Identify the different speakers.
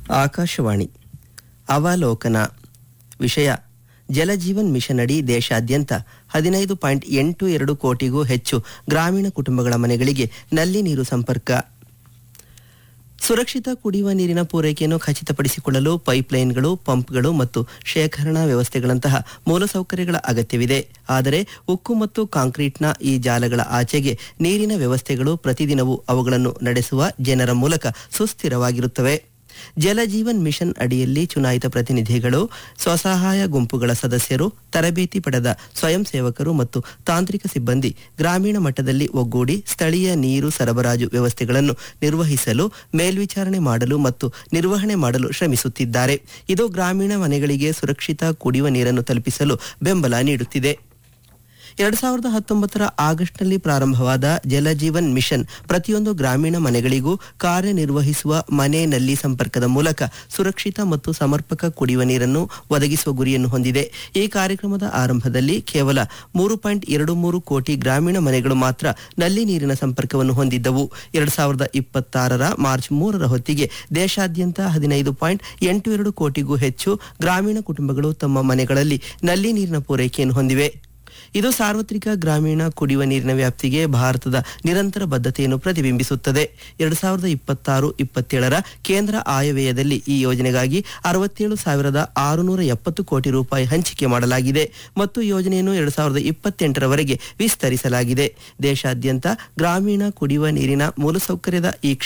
Speaker 1: ಆಕಾಶವಾಣಿ ಅವಲೋಕನ ವಿಷಯ ಜಲಜೀವನ್ ಮಿಷನ್ ಅಡಿ ದೇಶಾದ್ಯಂತ ಹದಿನೈದು ಪಾಯಿಂಟ್ ಎಂಟು ಎರಡು ಕೋಟಿಗೂ ಹೆಚ್ಚು ಗ್ರಾಮೀಣ ಕುಟುಂಬಗಳ ಮನೆಗಳಿಗೆ ನಲ್ಲಿ ನೀರು ಸಂಪರ್ಕ ಸುರಕ್ಷಿತ ಕುಡಿಯುವ ನೀರಿನ ಪೂರೈಕೆಯನ್ನು ಖಚಿತಪಡಿಸಿಕೊಳ್ಳಲು ಪೈಪ್ಲೈನ್ಗಳು ಪಂಪ್ಗಳು ಮತ್ತು ಶೇಖರಣಾ ವ್ಯವಸ್ಥೆಗಳಂತಹ ಮೂಲಸೌಕರ್ಯಗಳ ಅಗತ್ಯವಿದೆ ಆದರೆ ಉಕ್ಕು ಮತ್ತು ಕಾಂಕ್ರೀಟ್ನ ಈ ಜಾಲಗಳ ಆಚೆಗೆ ನೀರಿನ ವ್ಯವಸ್ಥೆಗಳು ಪ್ರತಿದಿನವೂ ಅವುಗಳನ್ನು ನಡೆಸುವ ಜನರ ಮೂಲಕ ಸುಸ್ಥಿರವಾಗಿರುತ್ತವೆ ಜಲಜೀವನ್ ಮಿಷನ್ ಅಡಿಯಲ್ಲಿ ಚುನಾಯಿತ ಪ್ರತಿನಿಧಿಗಳು ಸ್ವಸಹಾಯ ಗುಂಪುಗಳ ಸದಸ್ಯರು ತರಬೇತಿ ಪಡೆದ ಸ್ವಯಂ ಸೇವಕರು ಮತ್ತು ತಾಂತ್ರಿಕ ಸಿಬ್ಬಂದಿ ಗ್ರಾಮೀಣ ಮಟ್ಟದಲ್ಲಿ ಒಗ್ಗೂಡಿ ಸ್ಥಳೀಯ ನೀರು ಸರಬರಾಜು ವ್ಯವಸ್ಥೆಗಳನ್ನು ನಿರ್ವಹಿಸಲು ಮೇಲ್ವಿಚಾರಣೆ ಮಾಡಲು ಮತ್ತು ನಿರ್ವಹಣೆ ಮಾಡಲು ಶ್ರಮಿಸುತ್ತಿದ್ದಾರೆ ಇದು ಗ್ರಾಮೀಣ ಮನೆಗಳಿಗೆ ಸುರಕ್ಷಿತ ಕುಡಿಯುವ ನೀರನ್ನು ತಲುಪಿಸಲು ಬೆಂಬಲ ನೀಡುತ್ತಿದೆ ಎರಡ್ ಸಾವಿರದ ಹತ್ತೊಂಬತ್ತರ ಆಗಸ್ಟ್ನಲ್ಲಿ ಪ್ರಾರಂಭವಾದ ಜಲಜೀವನ್ ಮಿಷನ್ ಪ್ರತಿಯೊಂದು ಗ್ರಾಮೀಣ ಮನೆಗಳಿಗೂ ಕಾರ್ಯನಿರ್ವಹಿಸುವ ಮನೆ ನಲ್ಲಿ ಸಂಪರ್ಕದ ಮೂಲಕ ಸುರಕ್ಷಿತ ಮತ್ತು ಸಮರ್ಪಕ ಕುಡಿಯುವ ನೀರನ್ನು ಒದಗಿಸುವ ಗುರಿಯನ್ನು ಹೊಂದಿದೆ ಈ ಕಾರ್ಯಕ್ರಮದ ಆರಂಭದಲ್ಲಿ ಕೇವಲ ಮೂರು ಪಾಯಿಂಟ್ ಎರಡು ಮೂರು ಕೋಟಿ ಗ್ರಾಮೀಣ ಮನೆಗಳು ಮಾತ್ರ ನಲ್ಲಿ ನೀರಿನ ಸಂಪರ್ಕವನ್ನು ಹೊಂದಿದ್ದವು ಎರಡ್ ಸಾವಿರದ ಇಪ್ಪತ್ತಾರರ ಮಾರ್ಚ್ ಮೂರರ ಹೊತ್ತಿಗೆ ದೇಶಾದ್ಯಂತ ಹದಿನೈದು ಪಾಯಿಂಟ್ ಎಂಟು ಎರಡು ಕೋಟಿಗೂ ಹೆಚ್ಚು ಗ್ರಾಮೀಣ ಕುಟುಂಬಗಳು ತಮ್ಮ ಮನೆಗಳಲ್ಲಿ ನಲ್ಲಿ ನೀರಿನ ಪೂರೈಕೆಯನ್ನು ಹೊಂದಿವೆ ಇದು ಸಾರ್ವತ್ರಿಕ ಗ್ರಾಮೀಣ ಕುಡಿಯುವ ನೀರಿನ ವ್ಯಾಪ್ತಿಗೆ ಭಾರತದ ನಿರಂತರ ಬದ್ಧತೆಯನ್ನು ಪ್ರತಿಬಿಂಬಿಸುತ್ತದೆ ಎರಡ್ ಸಾವಿರದ ಇಪ್ಪತ್ತಾರು ಇಪ್ಪತ್ತೇಳರ ಕೇಂದ್ರ ಆಯವ್ಯಯದಲ್ಲಿ ಈ ಯೋಜನೆಗಾಗಿ ಅರವತ್ತೇಳು ಸಾವಿರದ ಆರುನೂರ ಎಪ್ಪತ್ತು ಕೋಟಿ ರೂಪಾಯಿ ಹಂಚಿಕೆ ಮಾಡಲಾಗಿದೆ ಮತ್ತು ಯೋಜನೆಯನ್ನು ಎರಡ್ ಸಾವಿರದ ಇಪ್ಪತ್ತೆಂಟರವರೆಗೆ ವಿಸ್ತರಿಸಲಾಗಿದೆ ದೇಶಾದ್ಯಂತ ಗ್ರಾಮೀಣ ಕುಡಿಯುವ ನೀರಿನ ಮೂಲಸೌಕರ್ಯದ ಈ